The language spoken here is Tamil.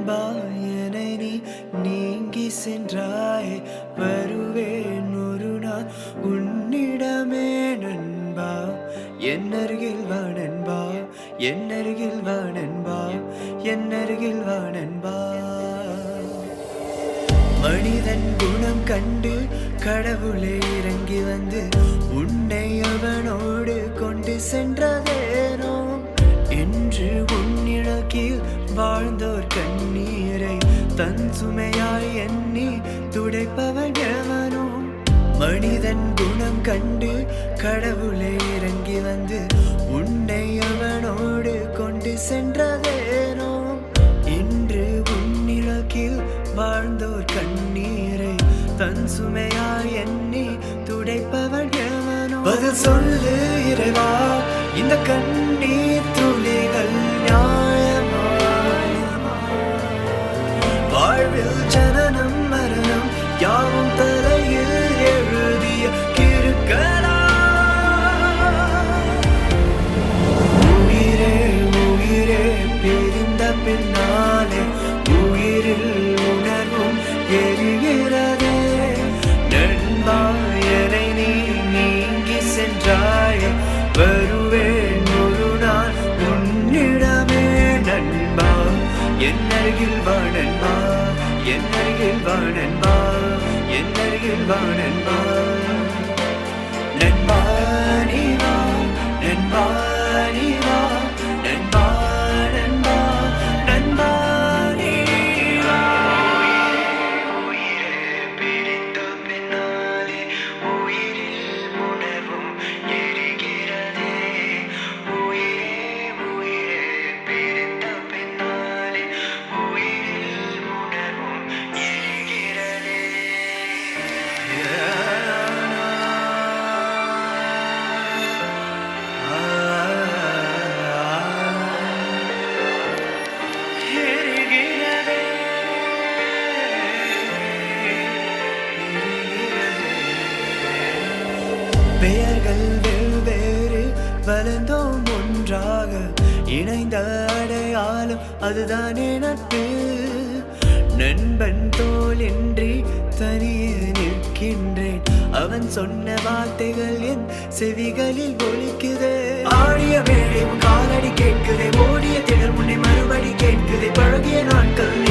நண்பா என நீ நீங்கி சென்றாய் வருவேன் ஒரு நாள் உன்னிடமே நண்பா என் அருகில் வா நண்பா என் அருகில் வா நண்பா என் அருகில் வா நண்பா மனிதன் குணம் கண்டு கடவுளே இறங்கி வந்து உன்னை அவனோடு கொண்டு சென்றதேனோ என்று உன்னிழக்கில் வாழ்ந்தோர் கண்ணீரை தன் சுமையாய் எண்ணி துடைப்பவன் எவனோ மனிதன் குணம் கண்டு கடவுளே இறங்கி வந்து உன்னை அவனோடு கொண்டு சென்றதேனோ இன்று உன்னிழக்கில் வாழ்ந்தோர் கண்ணீரை தன் சுமையாய் எண்ணி துடைப்பவன் எவனோ பதில் சொல்லு இறைவா இந்த கண்ணீர் துளிகள் நியாயமா வாழ்வில் ஜனனம் மரணம் யாவும் தலையில் எழுதிய கிறுக்கலா உயிரே உயிரே பிரிந்த பின்னாலே உயிரில் உணர்வும் எரிகிறதே நண்பா என்னை நீ நீங்கி சென்றாய் வருவேன் ஒரு நாள் உன்னிடமே நண்பா என் அருகில் வா நண்பா என் அருகில் வா நண்பா என் அருகில் வா நண்பா நண்பா நீ வா நண்பா நீ வா நண்பா நண்பா நண்பா நீ வா உயிரே பிரிந்த பின்னாலே உயிரில் உணர்வும் எரிகிறதே உயிரே உயிரே பிரிந்த பின்னாலே உயிரில் உணர்வும் எரிகிறதே பெயர்கள் வெவ்வேறு வளர்ந்தோம் ஒன்றாக இணைந்த அடையாளம் அதுதானே நட்பு நண்பன் தோலின்றி தனியே நிற்கின்றேன் அவன் சொன்ன வார்த்தைகள் என் செவிகளில் ஒலிக்குதே ஆடிய வேளை உன் காலடி கேட்குதே ஓடிய திடல் உன்னை மறுபடி கேட்குதே பழகிய நாட்கள்